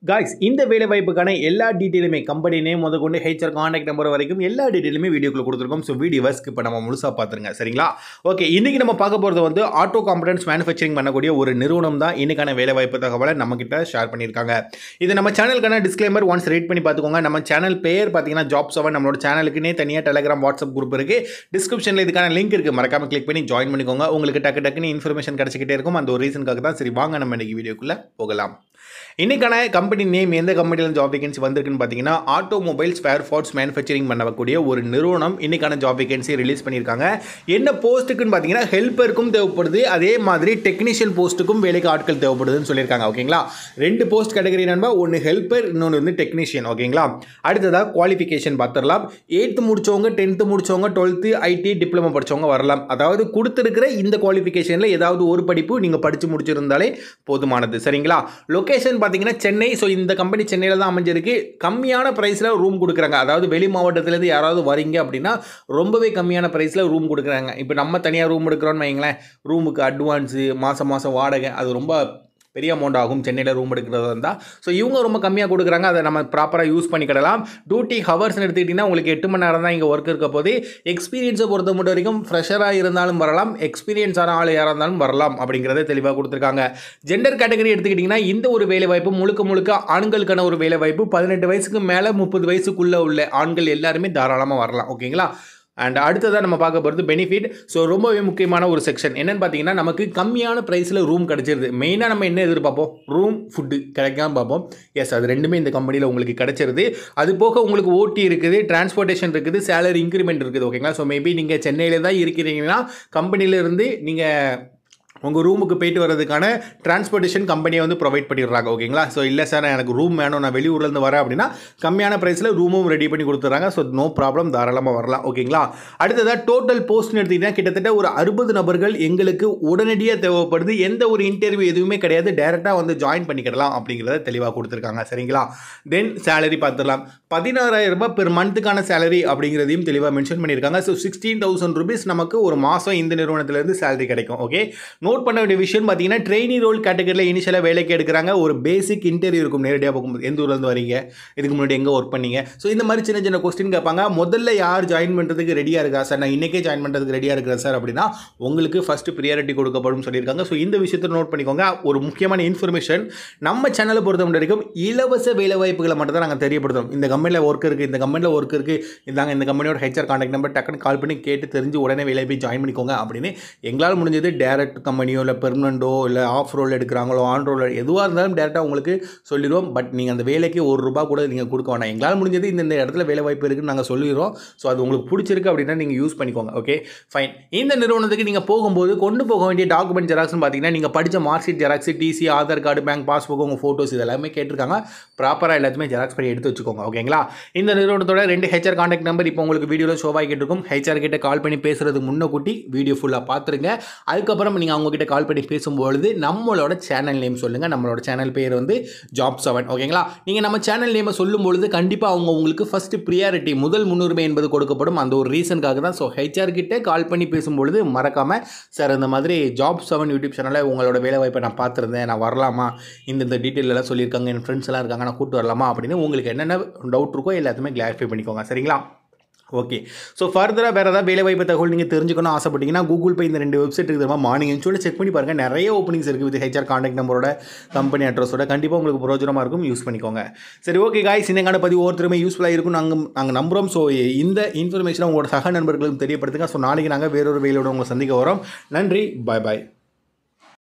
guys இந்த வேலை வாய்ப்புக்கான எல்லா டீட்டெயிலுமே கம்பெனி நேம் முத கொண்டு ஹெச்ஆர் கான்டாக்ட் நம்பர் வரைக்கும் எல்லா டீட்டெயிலுமே வீடியோக்குள்ள கொடுத்துருக்கோம் ஸோ வீடியோவை ஸ்கிப் நம்ம முழுசாக பார்த்துருங்க சரிங்களா ஓகே இன்னைக்கு நம்ம பார்க்க போகிறது வந்து ஆட்டோ காம்பனன்ஸ் மேனுஃபேக்சரிங் பண்ணக்கூடிய ஒரு நிறுவனம் தான் இன்னைக்கான வேலை வாய்ப்பு தகவலை நம்ம கிட்ட ஷேர் பண்ணியிருக்காங்க இது நம்ம சேனலுக்கான டிஸ்க்ளைமர் ஒன்ஸ் ரீட் பண்ணி பார்த்துக்கோங்க நம்ம சேனல் பேர் பார்த்தீங்கன்னா ஜாப் செவன் நம்மளோட சேனலுக்குனே தனியாக டெலிகிராம் வாட்ஸ்அப் குரூப் இருக்கு டிஸ்கிரிப்ஷனில் இதுக்கான லிங்க் இருக்குது மறக்காம கிளிக் பண்ணி ஜாயின் பண்ணிக்கோங்க உங்களுக்கு டக்கு டக்குன்னு இன்ஃபர்மேஷன் கிடச்சிக்கிட்டே இருக்கும் அந்த ஒரு ரீசனுக்காக தான் சரி வாங்க நம்ம இன்னைக்கு வீடியோக்குள்ளே போகலாம் இன்னைக்கான கம்பெனி நேம் எந்த கம்பெனியில் ஜாப் வேகன்சி வந்திருக்குன்னு பார்த்தீங்கன்னா ஆட்டோமொபைல் ஸ்பேர் பார்ட்ஸ் மேனுஃபேக்சரிங் பண்ணக்கூடிய ஒரு நிறுவனம் இன்னைக்கான ஜாப் வேகன்சி ரிலீஸ் பண்ணியிருக்காங்க என்ன போஸ்ட்டுக்குன்னு பார்த்தீங்கன்னா ஹெல்ப்பருக்கும் தேவைப்படுது அதே மாதிரி டெக்னீஷியன் போஸ்ட்டுக்கும் வேலைக்கு ஆட்கள் தேவைப்படுதுன்னு சொல்லியிருக்காங்க ஓகேங்களா ரெண்டு போஸ்ட் கேட்டகரி நண்பா ஒன்று ஹெல்ப்பர் இன்னொன்று வந்து டெக்னீஷியன் ஓகேங்களா அடுத்ததாக குவாலிஃபிகேஷன் பார்த்துடலாம் எயித்து முடிச்சவங்க டென்த்து முடிச்சவங்க டுவெல்த்து ஐடி டிப்ளமோ படிச்சவங்க வரலாம் அதாவது கொடுத்துருக்கிற இந்த குவாலிஃபிகேஷனில் ஏதாவது ஒரு படிப்பு நீங்கள் படித்து முடிச்சிருந்தாலே போதுமானது சரிங்களா லொக்கேஷன் பார்த்தீங்கன்னா சென்னை ஸோ இந்த கம்பெனி சென்னையில் தான் அமைஞ்சிருக்கு கம்மியான ப்ரைஸில் ரூம் கொடுக்குறாங்க அதாவது வெளி மாவட்டத்துலேருந்து யாராவது வரீங்க அப்படின்னா ரொம்பவே கம்மியான ப்ரைஸில் ரூம் கொடுக்குறாங்க இப்போ நம்ம தனியாக ரூம் எடுக்கிறோன்னு வைங்களேன் ரூமுக்கு அட்வான்ஸு மாதம் மாதம் வாடகை அது ரொம்ப பெரிய அமௌண்ட் ஆகும் சென்னையில் ரூம் எடுக்கிறதா இருந்தால் ஸோ இவங்க ரொம்ப கம்மியாக கொடுக்குறாங்க அதை நம்ம ப்ராப்பராக யூஸ் பண்ணிக்கிடலாம் டியூட்டி ஹவர்ஸ்னு எடுத்துக்கிட்டிங்கன்னா உங்களுக்கு எட்டு மணி நேரம் தான் இங்கே ஒர்க் இருக்க போது எக்ஸ்பீரியன்ஸை பொறுத்த மட்டும் வரைக்கும் ஃப்ரெஷராக இருந்தாலும் வரலாம் எக்ஸ்பீரியன்ஸான ஆள் யாராக இருந்தாலும் வரலாம் அப்படிங்கிறத தெளிவாக கொடுத்துருக்காங்க ஜெண்டர் கேட்டகரி எடுத்துக்கிட்டிங்கன்னா இந்த ஒரு வேலை வாய்ப்பு முழுக்க முழுக்க ஆண்களுக்கான ஒரு வேலை வாய்ப்பு பதினெட்டு வயசுக்கு மேலே முப்பது வயசுக்குள்ளே உள்ள ஆண்கள் எல்லாருமே தாராளமாக வரலாம் ஓகேங்களா அண்ட் அடுத்ததாக நம்ம பார்க்க போகிறது பெனிஃபிட் ஸோ ரொம்பவே முக்கியமான ஒரு செக்ஷன் என்னென்னு பார்த்தீங்கன்னா நமக்கு கம்மியான ப்ரைஸில் ரூம் கிடச்சிருது மெயினாக நம்ம என்ன எதிர்பார்ப்போம் ரூம் ஃபுட்டு கிடைக்காம பார்ப்போம் எஸ் அது ரெண்டுமே இந்த கம்பெனியில் உங்களுக்கு கிடச்சிருது அது போக உங்களுக்கு ஓடி இருக்குது டிரான்ஸ்போர்ட்டேஷன் இருக்குது சேலரி இன்க்ரிமெண்ட் இருக்குது ஓகேங்களா ஸோ மேபி நீங்கள் சென்னையில் தான் இருக்கிறீங்கன்னா கம்பெனியிலேருந்து நீங்கள் உங்கள் ரூமுக்கு போயிட்டு வரதுக்கான டிரான்ஸ்போர்ட்டேஷன் கம்பெனியை வந்து ப்ரொவைட் பண்ணிடுறாங்க ஓகேங்களா ஸோ இல்லை சார் எனக்கு ரூம் வேணும் நான் வெளியூர்லேருந்து வரேன் அப்படின்னா கம்மியான ப்ரைஸில் ரூமும் ரெடி பண்ணி கொடுத்துட்றாங்க ஸோ நோ ப்ராப்ளம் தாராளமாக வரலாம் ஓகேங்களா அடுத்ததாக டோட்டல் போஸ்ட்னு எடுத்திங்கன்னா கிட்டத்தட்ட ஒரு அறுபது நபர்கள் எங்களுக்கு உடனடியாக தேவைப்படுது எந்த ஒரு இன்டர்வியூ எதுவுமே கிடையாது டேரெக்டாக வந்து ஜாயின் பண்ணிக்கிடலாம் அப்படிங்கிறத தெளிவாக கொடுத்துருக்காங்க சரிங்களா தென் சேலரி பார்த்துடலாம் பதினாறாயிரம் ரூபாய் பெர் மந்த்துக்கான சேலரி அப்படிங்கிறதையும் தெளிவாக மென்ஷன் பண்ணியிருக்காங்க ஸோ சிக்ஸ்டீன் தௌசண்ட் ருபீஸ் நமக்கு ஒரு மாதம் இந்த நிறுவனத்திலேருந்து சேலரி கிடைக்கும் ஓகே நோட் பண்ண வேண்டிய விஷயம் பார்த்தீங்கன்னா ட்ரெயினி ரோல் கேட்டகரியில் இனிஷியலாக வேலைக்கு எடுக்கிறாங்க ஒரு பேசிக் இன்டர்வியூ இருக்கும் நேரடியாக போகும்போது எந்த ஊர்லேருந்து வரீங்க இதுக்கு முன்னாடி எங்கே ஒர்க் பண்ணீங்க ஸோ இந்த மாதிரி சின்ன சின்ன கொஸ்டின் கேட்பாங்க முதல்ல யார் ஜாயின் பண்ணுறதுக்கு ரெடியாக இருக்கா சார் நான் இன்றைக்கே ஜாயின் பண்ணுறதுக்கு ரெடியாக இருக்கிறேன் சார் அப்படின்னா உங்களுக்கு ஃபஸ்ட்டு ப்ரியாரிட்டி கொடுக்கப்படும் சொல்லியிருக்காங்க ஸோ இந்த விஷயத்தை நோட் பண்ணிக்கோங்க ஒரு முக்கியமான இன்ஃபர்மேஷன் நம்ம சேனலை பொறுத்த வரைக்கும் இலவச வேலை வாய்ப்புகளை மட்டும் தான் நாங்கள் தெரியப்படுத்துறோம் இந்த கம்பெனியில் ஒர்க் இருக்குது இந்த கம்பெனியில் ஒர்க் இருக்குது இந்தாங்க இந்த கம்பெனியோட ஹெச்ஆர் கான்டாக்ட் நம்பர் டக்குன்னு கால் பண்ணி கேட்டு தெரிஞ்சு உடனே வேலை போய் ஜாயின் பண்ணிக்கோங்க அப்படின்னு எங்களால் முடிஞ்சது டேரக்ட் கம்பெனியோ இல்லை பெர்மனண்டோ இல்லை ஆஃப் ரோல் எடுக்கிறாங்களோ ஆன் ரோல் எதுவாக இருந்தாலும் டேரெக்டாக உங்களுக்கு சொல்லிடுவோம் பட் நீங்கள் அந்த வேலைக்கு ஒரு ரூபா கூட நீங்கள் கொடுக்க வேணாம் எங்களால் முடிஞ்சது இந்த இந்த இடத்துல வேலை வாய்ப்பு இருக்குன்னு நாங்கள் சொல்லிடுறோம் ஸோ அது உங்களுக்கு பிடிச்சிருக்கு அப்படின்னா நீங்கள் யூஸ் பண்ணிக்கோங்க ஓகே ஃபைன் இந்த நிறுவனத்துக்கு நீங்கள் போகும்போது கொண்டு போக வேண்டிய டாக்குமெண்ட் ஜெராக்ஸ்னு பார்த்தீங்கன்னா நீங்கள் படித்த mark sheet xerox TC Aadhaar card bank passbook உங்கள் ஃபோட்டோஸ் இது எல்லாமே கேட்டிருக்காங்க ப்ராப்பராக எல்லாத்தையுமே ஜெராக்ஸ் பண்ணி எடுத்து வச்சுக்கோங்க ஓகேங்களா இந்த நிறுவனத்தோட ரெண்டு ஹெச்ஆர் கான்டாக்ட் நம்பர் இப்போ உங்களுக்கு வீடியோவில் ஷோவாக கேட்டிருக்கும் ஹெச்ஆர் கிட்ட கால் பண்ணி பேசுறதுக்கு முன்னக்கூட்டி வீடியோ ஃபுல்லாக பார்த்துருங்க அதுக்கப்புறம் நீங்கள் அவங்க கிட்ட கால் பண்ணி பேசும்பொழுது நம்மளோட சேனல் நேம் சொல்லுங்கள் நம்மளோட சேனல் பேர் வந்து ஜாப் செவன் ஓகேங்களா நீங்கள் நம்ம சேனல் நேமை சொல்லும் பொழுது கண்டிப்பாக அவங்க உங்களுக்கு ஃபஸ்ட்டு ப்ரியாரிட்டி முதல் முன்னுரிமை என்பது கொடுக்கப்படும் அந்த ஒரு ரீசனுக்காக தான் ஸோ ஹெச்ஆர் கிட்டே கால் பண்ணி பேசும்பொழுது மறக்காமல் சார் இந்த மாதிரி ஜாப் செவன் யூடியூப் சேனலில் உங்களோட வேலை வாய்ப்பை நான் பார்த்துருந்தேன் நான் வரலாமா இந்த இந்த டீட்டெயில் எல்லாம் சொல்லியிருக்காங்க என் ஃப்ரெண்ட்ஸ் எல்லாம் இருக்காங்க நான் கூப்பிட்டு வரலாமா அப்படின்னு உங்களுக்கு என்னென்ன டவுட் இருக்கோ எல்லாத்தையுமே கிளாரிஃபை பண்ணிக்கோங்க சரிங்களா ஓகே ஸோ ஃபர்தராக வேறு ஏதாவது வேலை வாய்ப்பு தகவல் நீங்கள் தெரிஞ்சுக்கணும் ஆசைப்பட்டீங்கன்னா கூகுள் பே இந்த ரெண்டு வெப்சைட் இருக்குது தெரியுமா மார்னிங் சொல்லி செக் பண்ணி பாருங்கள் நிறைய ஓப்பனிங்ஸ் இருக்குது வித் ஹெச்ஆர் கான்டாக்ட் நம்பரோட கம்பெனி அட்ரஸோட கண்டிப்பாக உங்களுக்கு பிரோஜனமாக இருக்கும் யூஸ் பண்ணிக்கோங்க சரி ஓகே காய்ஸ் இன்னைக்கான பதிவு ஒவ்வொருத்தருமே யூஸ்ஃபுல்லாக இருக்கும் நாங்கள் நாங்கள் நம்புகிறோம் ஸோ இந்த இன்ஃபர்மேஷனை உங்களோட சக நண்பர்களுக்கும் தெரியப்படுத்துங்க ஸோ நாளைக்கு நாங்கள் வேறொரு வேலையோட உங்களை சந்திக்க வரோம் நன்றி பாய் பாய்